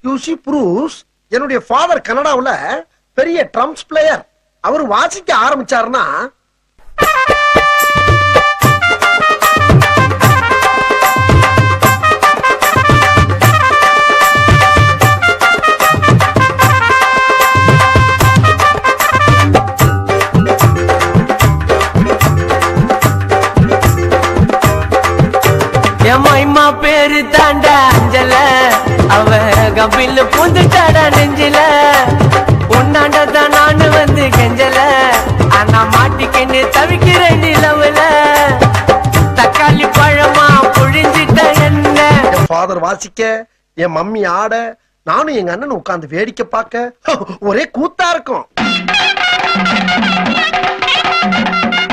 you see Bruce என்னுடைய father கனடாவுல பெரிய ட்ரம்ஸ் பிளேயர் அவர் வாசிக்க ஆரம்பிச்சாருன்னா என் மைமா பேரு தாண்டா அஞ்சல அவ கபில பூந்துட்டாடா நெஞ்சில உன்னாண்ட தான் நானு வந்து கெஞ்சல ஆனா மாட்டிக்கின்னு தவிக்கிறேன் நிலவுல தக்காளி பழமா புழிஞ்சிட்ட என்ன என் ஃபாதர் வாசிக்க என் மம்மி ஆட நானும் எங்க அண்ணன் உட்கார்ந்து வேடிக்கை பார்க்க ஒரே கூத்தா இருக்கும்